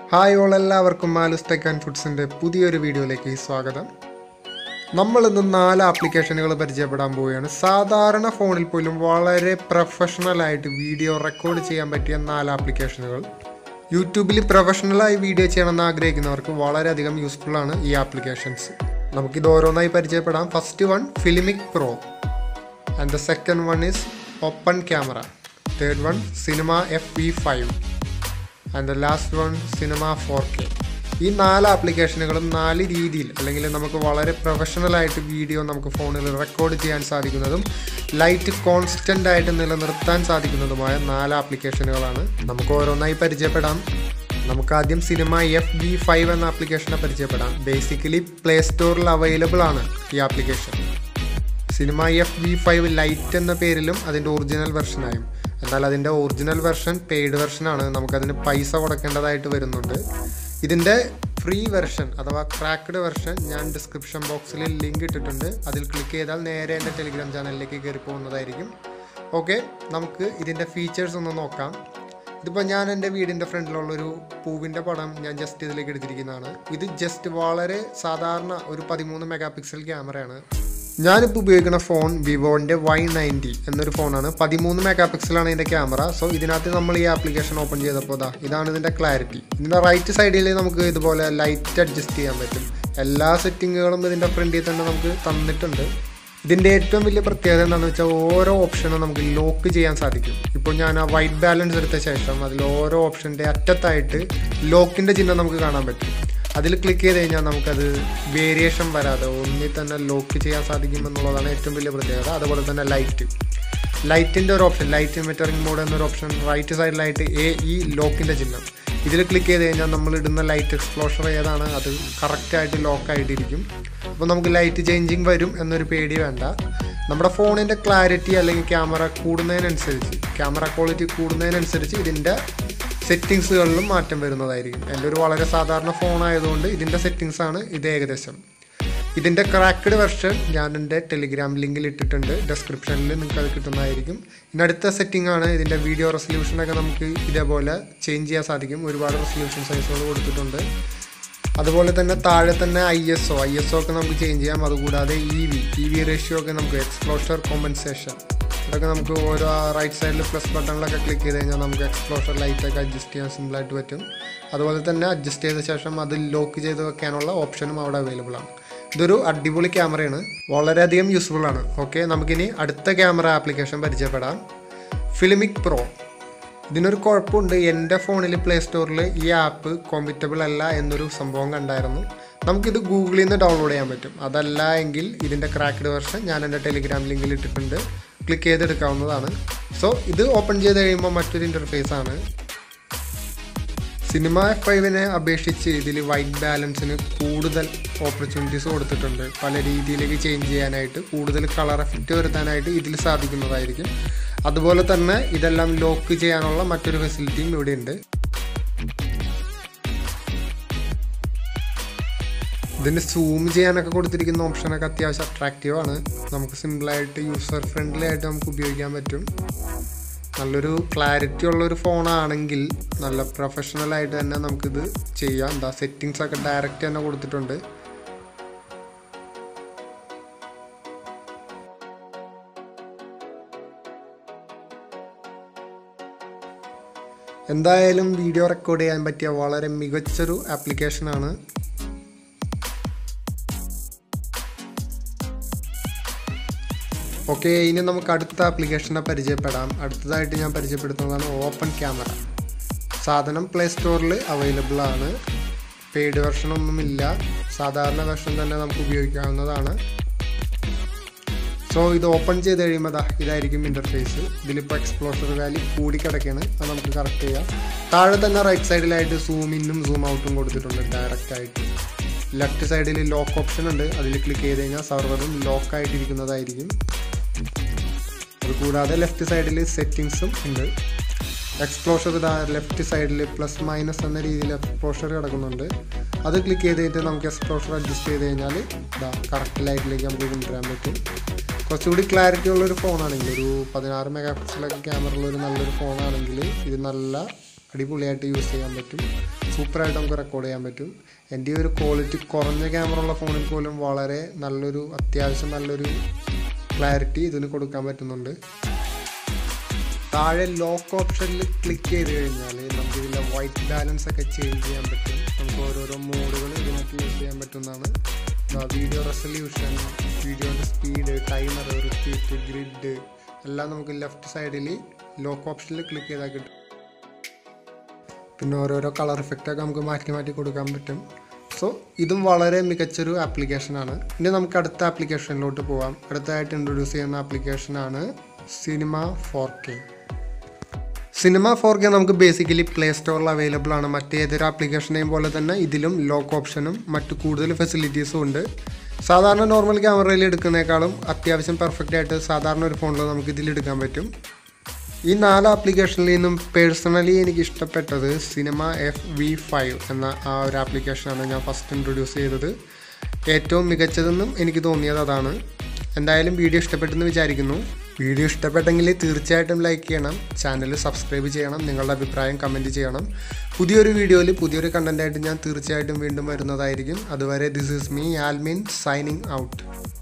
hi all എല്ലാവർക്കും മാലുസ് tech and ഫുഡ്സിൻ്റെ പുതിയൊരു വീഡിയോയിലേക്ക് സ്വാഗതം നമ്മൾ ഇന്ന് നാല് ആപ്ലിക്കേഷനുകൾ പരിചയപ്പെടാൻ പോവുകയാണ് സാധാരണ ഫോണിൽ പോലും വളരെ പ്രൊഫഷണൽ ആയിട്ട് വീഡിയോ റെക്കോർഡ് ചെയ്യാൻ പറ്റിയ നാല് ആപ്ലിക്കേഷനുകൾ യൂട്യൂബിൽ പ്രൊഫഷണലായി വീഡിയോ ചെയ്യണമെന്ന് ആഗ്രഹിക്കുന്നവർക്ക് വളരെയധികം യൂസ്ഫുൾ ആണ് ഈ ആപ്ലിക്കേഷൻസ് നമുക്കിത് ഓരോന്നായി പരിചയപ്പെടാം first one Filmic Pro and the second one is Open Camera third one Cinema F V five and the last one Cinema four K ഈ നാല് ആപ്ലിക്കേഷനുകളും നാല് രീതിയിൽ അല്ലെങ്കിൽ നമുക്ക് വളരെ പ്രൊഫഷണൽ ആയിട്ട് വീഡിയോ നമുക്ക് ഫോണിൽ റെക്കോർഡ് ചെയ്യാൻ സാധിക്കുന്നതും ലൈറ്റ് കോൺസ്റ്റൻ്റ് ആയിട്ട് നിലനിർത്താൻ സാധിക്കുന്നതുമായ നാല് ആപ്ലിക്കേഷനുകളാണ് നമുക്ക് ഓരോന്നായി പരിചയപ്പെടാം നമുക്ക് ആദ്യം സിനിമ എഫ് ബി ഫൈവ് എന്ന ആപ്ലിക്കേഷനെ പരിചയപ്പെടാം ബേസിക്കലി പ്ലേ സ്റ്റോറിൽ അവൈലബിൾ ആണ് ഈ application Cinema F V five Lite എന്ന പേരിലും അതിൻ്റെ ഒറിജിനൽ വെർഷനായും എന്നാൽ അതിൻ്റെ ഒറിജിനൽ വെർഷൻ പെയ്ഡ് വെർഷനാണ് നമുക്കതിന് പൈസ കൊടുക്കേണ്ടതായിട്ട് വരുന്നുണ്ട് ഇതിൻ്റെ ഫ്രീ വെർഷൻ അഥവാ ക്രാക്ക്ഡ് വെർഷൻ ഞാൻ ഡിസ്ക്രിപ്ഷൻ ബോക്സിൽ ലിങ്ക് ഇട്ടിട്ടുണ്ട് അതിൽ ക്ലിക്ക് ചെയ്താൽ നേരെ എൻ്റെ ടെലിഗ്രാം ചാനലിലേക്ക് കയറി പോകുന്നതായിരിക്കും ഓക്കെ നമുക്ക് ഇതിൻ്റെ ഫീച്ചേഴ്സ് ഒന്ന് നോക്കാം ഇതിപ്പോൾ ഞാൻ എൻ്റെ വീടിൻ്റെ ഫ്രണ്ടിലുള്ളൊരു പൂവിൻ്റെ പടം ഞാൻ ജസ്റ്റ് ഇതിലേക്ക് എടുത്തിരിക്കുന്നതാണ് ഇത് ജസ്റ്റ് വളരെ സാധാരണ ഒരു പതിമൂന്ന് മെഗാ പിക്സൽ ക്യാമറയാണ് ഞാനിപ്പോൾ ഉപയോഗിക്കുന്ന ഫോൺ വിവോൻ്റെ വൈ നയൻറ്റി എന്നൊരു ഫോണാണ് പതിമൂന്ന് മെഗാ പിക്സലാണ് ഇതിൻ്റെ ക്യാമറ സോ ഇതിനകത്ത് നമ്മൾ ഈ ആപ്ലിക്കേഷൻ ഓപ്പൺ ചെയ്തപ്പോൾ ഇതാ ഇതാണ് ഇതിൻ്റെ ക്ലാരിറ്റി ഇതിൻ്റെ റൈറ്റ് സൈഡിൽ നമുക്ക് ഇതുപോലെ ലൈറ്റ് അഡ്ജസ്റ്റ് ചെയ്യാൻ പറ്റും എല്ലാ സെറ്റിങ്ങുകളും ഇതിൻ്റെ ഫ്രണ്ടിൽ തന്നെ നമുക്ക് തന്നിട്ടുണ്ട് ഇതിൻ്റെ ഏറ്റവും വലിയ പ്രത്യേകത എന്താണെന്ന് വെച്ചാൽ ഓരോ ഓപ്ഷനും നമുക്ക് ലോക്ക് ചെയ്യാൻ സാധിക്കും ഇപ്പോൾ ഞാൻ ആ വൈറ്റ് ബാലൻസ് എടുത്ത ശേഷം അതിൽ ഓരോ ഓപ്ഷൻ്റെ അറ്റത്തായിട്ട് ലോക്കിൻ്റെ ചിഹ്നം നമുക്ക് കാണാൻ പറ്റും അതിൽ ക്ലിക്ക് ചെയ്ത് കഴിഞ്ഞാൽ നമുക്കത് വേരിയേഷൻ വരാതെ ഒന്നിൽ തന്നെ ലോക്ക് ചെയ്യാൻ സാധിക്കുമെന്നുള്ളതാണ് ഏറ്റവും വലിയ പ്രത്യേകത അതുപോലെ തന്നെ ലൈറ്റ് ലൈറ്റിൻ്റെ ഒരു ഓപ്ഷൻ ലൈറ്റ് ഇമിറ്ററിംഗ് മോഡ് എന്നൊരു ഓപ്ഷൻ റൈറ്റ് സൈഡിലായിട്ട് എ ഈ ലോക്കിൻ്റെ ചിഹ്നം ഇതിൽ ക്ലിക്ക് ചെയ്ത് കഴിഞ്ഞാൽ നമ്മൾ ഇടുന്ന ലൈറ്റ് എക്സ്പ്ലോഷർ ഏതാണ് അത് കറക്റ്റായിട്ട് ലോക്കായിട്ടിരിക്കും അപ്പോൾ നമുക്ക് ലൈറ്റ് ചേഞ്ചിങ് വരും എന്നൊരു പേടി വേണ്ട നമ്മുടെ ഫോണിൻ്റെ ക്ലാരിറ്റി അല്ലെങ്കിൽ ക്യാമറ കൂടുന്നതിനനുസരിച്ച് ക്യാമറ ക്വാളിറ്റി കൂടുന്നതിനനുസരിച്ച് ഇതിൻ്റെ സെറ്റിങ്സുകളിലും മാറ്റം വരുന്നതായിരിക്കും എൻ്റെ ഒരു വളരെ സാധാരണ ഫോൺ ആയതുകൊണ്ട് ഇതിൻ്റെ സെറ്റിങ്സ് ആണ് ഇത് ഏകദേശം ഇതിൻ്റെ ക്രാക്ക്ഡ് വെർഷൻ ഞാൻ എൻ്റെ ടെലിഗ്രാം ലിങ്കിൽ ഇട്ടിട്ടുണ്ട് ഡിസ്ക്രിപ്ഷനിൽ നിങ്ങൾക്ക് അത് കിട്ടുന്നതായിരിക്കും ഇനി അടുത്ത സെറ്റിംഗ് ആണ് ഇതിൻ്റെ വീഡിയോ റെസൊല്യൂഷനൊക്കെ നമുക്ക് ഇതേപോലെ ചേഞ്ച് ചെയ്യാൻ സാധിക്കും ഒരുപാട് റെസൊല്യൂഷൻ സൈസുകൾ കൊടുത്തിട്ടുണ്ട് അതുപോലെ തന്നെ താഴെ തന്നെ I S O I S O ഒക്കെ നമുക്ക് ചേഞ്ച് ചെയ്യാം അതുകൂടാതെ E V E V ratio ഒക്കെ നമുക്ക് എക്സ്പ്ലോഷർ കോമ്പൻസേഷൻ ഇതൊക്കെ നമുക്ക് ഓരോ റൈറ്റ് സൈഡിൽ പ്ലസ് ബട്ടണിലൊക്കെ ക്ലിക്ക് ചെയ്ത് കഴിഞ്ഞാൽ നമുക്ക് എക്സ്പ്ലോഷർ ലൈറ്റൊക്കെ അഡ്ജസ്റ്റ് ചെയ്യാൻ സിമ്പിളായിട്ട് പറ്റും അതുപോലെ തന്നെ അഡ്ജസ്റ്റ് ചെയ്ത ശേഷം അത് ലോക്ക് ചെയ്ത് വെക്കാനുള്ള ഓപ്ഷനും അവിടെ അവൈലബിൾ ആണ് ഇതൊരു അടിപൊളി ക്യാമറയാണ് വളരെയധികം യൂസ്ഫുൾ ആണ് ഓക്കെ നമുക്കിനി അടുത്ത ക്യാമറ ആപ്ലിക്കേഷൻ പരിചയപ്പെടാം ഫിലിമിക് പ്രോ ഇതിനൊരു കുഴപ്പമുണ്ട് എൻ്റെ ഫോണിൽ പ്ലേ സ്റ്റോറിൽ ഈ ആപ്പ് കോമ്പറ്റബിൾ അല്ല എന്നൊരു സംഭവം കണ്ടായിരുന്നു നമുക്കിത് ഗൂഗിളിൽ നിന്ന് ഡൗൺലോഡ് ചെയ്യാൻ പറ്റും അതല്ല എങ്കിൽ ഇതിൻ്റെ ക്രാക്ക്ഡ് വെർഷൻ ഞാൻ എൻ്റെ ടെലിഗ്രാം ലിങ്കിൽ ഇട്ടിട്ടുണ്ട് ക്ലിക്ക് ചെയ്തെടുക്കാവുന്നതാണ് സോ ഇത് ഓപ്പൺ ചെയ്ത് കഴിയുമ്പോൾ മറ്റൊരു ഇൻ്റർഫേസ് ആണ് സിനിമ എഫ് ഫൈവിനെ അപേക്ഷിച്ച് ഇതിൽ വൈറ്റ് ബാലൻസിന് കൂടുതൽ ഓപ്പർച്യൂണിറ്റീസ് കൊടുത്തിട്ടുണ്ട് പല രീതിയിലേക്ക് ചേഞ്ച് ചെയ്യാനായിട്ട് കൂടുതൽ കളർ എഫക്റ്റ് വരുത്താനായിട്ട് ഇതിൽ സാധിക്കുന്നതായിരിക്കും അതുപോലെ തന്നെ ഇതെല്ലാം ലോക്ക് ചെയ്യാനുള്ള മറ്റൊരു ഫെസിലിറ്റിയും ഇവിടെ ഉണ്ട് ഇതിന് സൂം ചെയ്യാനൊക്കെ കൊടുത്തിരിക്കുന്ന ഓപ്ഷനൊക്കെ അത്യാവശ്യം അട്രാക്റ്റീവ് ആണ് നമുക്ക് സിമ്പിളായിട്ട് യൂസർ ഫ്രണ്ട്ലി ആയിട്ട് നമുക്ക് ഉപയോഗിക്കാൻ പറ്റും നല്ലൊരു ക്ലാരിറ്റി ഉള്ളൊരു ഫോണാണെങ്കിൽ നല്ല പ്രൊഫഷണൽ ആയിട്ട് തന്നെ നമുക്കിത് ചെയ്യാം എന്താ സെറ്റിങ്സ് ഒക്കെ ഡയറക്റ്റ് തന്നെ കൊടുത്തിട്ടുണ്ട് എന്തായാലും വീഡിയോ റെക്കോർഡ് ചെയ്യാൻ പറ്റിയ വളരെ മികച്ചൊരു ആപ്ലിക്കേഷനാണ് ഓക്കെ ഇനി നമുക്ക് അടുത്ത ആപ്ലിക്കേഷനെ പരിചയപ്പെടാം അടുത്തതായിട്ട് ഞാൻ പരിചയപ്പെടുത്തുന്നതാണ് ഓപ്പൺ ക്യാമറ സാധനം പ്ലേ സ്റ്റോറിൽ അവൈലബിൾ ആണ് പെയ്ഡ് വെർഷൻ ഒന്നുമില്ല സാധാരണ വെർഷൻ തന്നെ നമുക്ക് ഉപയോഗിക്കാവുന്നതാണ് സോ ഇത് ഓപ്പൺ ചെയ്ത് കഴിയുമ്പോൾ ദാ ഇതായിരിക്കും ഇൻ്റർഫേസ് ഇതിലിപ്പോൾ എക്സ്പ്ലോഷർ വാല്യൂ കൂടി കിടക്കുകയാണ് അത് നമുക്ക് കറക്റ്റ് ചെയ്യാം താഴെ തന്നെ റൈറ്റ് സൈഡിലായിട്ട് സൂം ഇന്നും സൂം ഔട്ടും കൊടുത്തിട്ടുണ്ട് ഡയറക്റ്റ് ആയിട്ട് ലെഫ്റ്റ് സൈഡിൽ ലോക്ക് ഓപ്ഷൻ ഉണ്ട് അതിൽ ക്ലിക്ക് ചെയ്ത് കഴിഞ്ഞാൽ സർവറും ലോക്ക് ആയിട്ടിരിക്കുന്നതായിരിക്കും അതുകൂടാതെ ലെഫ്റ്റ് സൈഡിൽ സെറ്റിങ്സും ഉണ്ട് എക്സ്പ്ലോഷർ ഇതാ ലെഫ്റ്റ് സൈഡിൽ പ്ലസ് മൈനസ് എന്ന രീതിയിൽ എക്സ്പ്ലോഷർ കിടക്കുന്നുണ്ട് അത് ക്ലിക്ക് ചെയ്തിട്ട് നമുക്ക് എക്സ്പ്ലോഷർ അഡ്ജസ്റ്റ് ചെയ്ത് കഴിഞ്ഞാൽ ഇതാ കറക്റ്റ് ലൈറ്റിലേക്ക് നമുക്ക് കൊണ്ടുവരാൻ പറ്റും കുറച്ചുകൂടി ക്ലാരിറ്റി ഉള്ളൊരു ഫോണാണെങ്കിൽ ഒരു പതിനാറ് മെഗാ പിക്സലൊക്കെ ക്യാമറ ഉള്ള ഒരു നല്ലൊരു ഫോണാണെങ്കിൽ ഇത് നല്ല അടിപൊളിയായിട്ട് യൂസ് ചെയ്യാൻ പറ്റും സൂപ്പറായിട്ട് നമുക്ക് റെക്കോർഡ് ചെയ്യാൻ പറ്റും എൻ്റെ ഈ ഒരു ക്വാളിറ്റി കുറഞ്ഞ ക്യാമറ ഉള്ള ഫോണിൽ പോലും വളരെ നല്ലൊരു അത്യാവശ്യം നല്ലൊരു ക്ലാരിറ്റി ഇതിന് കൊടുക്കാൻ പറ്റുന്നുണ്ട് താഴെ ലോക്ക് ഓപ്ഷനിൽ ക്ലിക്ക് ചെയ്ത് കഴിഞ്ഞാൽ നമുക്ക് ഇതിൻ്റെ വൈറ്റ് ബാലൻസ് ഒക്കെ ചേഞ്ച് ചെയ്യാൻ പറ്റും നമുക്ക് ഓരോരോ മോഡുകൾ ഇതിനകത്ത് യൂസ് ചെയ്യാൻ പറ്റുന്നതാണ് വീഡിയോ റെസൊല്യൂഷൻ വീഡിയോൻ്റെ സ്പീഡ് ടൈമർ റിപ്പീറ്റ് ഗ്രിഡ് എല്ലാം നമുക്ക് ലെഫ്റ്റ് സൈഡിൽ ലോക്ക് ഓപ്ഷനിൽ ക്ലിക്ക് ചെയ്താൽ കിട്ടും പിന്നെ ഓരോരോ കളർ ഇഫക്റ്റ് ഒക്കെ നമുക്ക് മാറ്റി മാറ്റി കൊടുക്കാൻ പറ്റും സോ ഇതും വളരെ മികച്ചൊരു ആപ്ലിക്കേഷനാണ് ഇനി നമുക്ക് അടുത്ത ആപ്ലിക്കേഷനിലോട്ട് പോവാം അടുത്തതായിട്ട് ഇൻട്രൊഡ്യൂസ് ചെയ്യുന്ന ആപ്ലിക്കേഷനാണ് Cinema four K Cinema four K നമുക്ക് ബേസിക്കലി പ്ലേ സ്റ്റോറിൽ അവൈലബിൾ ആണ് മറ്റേതൊരു ആപ്ലിക്കേഷനെയും പോലെ തന്നെ ഇതിലും ലോക്ക് ഓപ്ഷനും മറ്റു കൂടുതൽ ഫെസിലിറ്റീസും ഉണ്ട് സാധാരണ നോർമൽ ക്യാമറയിൽ എടുക്കുന്നേക്കാളും അത്യാവശ്യം പെർഫെക്റ്റ് ആയിട്ട് സാധാരണ ഒരു ഫോണിൽ നമുക്ക് ഇതിൽ എടുക്കാൻ പറ്റും ഈ നാല് ആപ്ലിക്കേഷനിൽ നിന്നും പേഴ്സണലി എനിക്ക് ഇഷ്ടപ്പെട്ടത് സിനിമ എഫ് വി ഫൈവ് എന്ന ആ ഒരു ആപ്ലിക്കേഷനാണ് ഞാൻ ഫസ്റ്റ് ഇൻട്രൊഡ്യൂസ് ചെയ്തത് ഏറ്റവും മികച്ചതെന്നും എനിക്ക് തോന്നിയത് അതാണ് എന്തായാലും വീഡിയോ ഇഷ്ടപ്പെട്ടെന്ന് വിചാരിക്കുന്നു വീഡിയോ ഇഷ്ടപ്പെട്ടെങ്കിൽ തീർച്ചയായിട്ടും ലൈക്ക് ചെയ്യണം ചാനൽ സബ്സ്ക്രൈബ് ചെയ്യണം നിങ്ങളുടെ അഭിപ്രായം കമൻറ്റ് ചെയ്യണം പുതിയൊരു വീഡിയോയിൽ പുതിയൊരു കണ്ടൻറ്റായിട്ട് ഞാൻ തീർച്ചയായിട്ടും വീണ്ടും വരുന്നതായിരിക്കും അതുവരെ this is me Almin signing out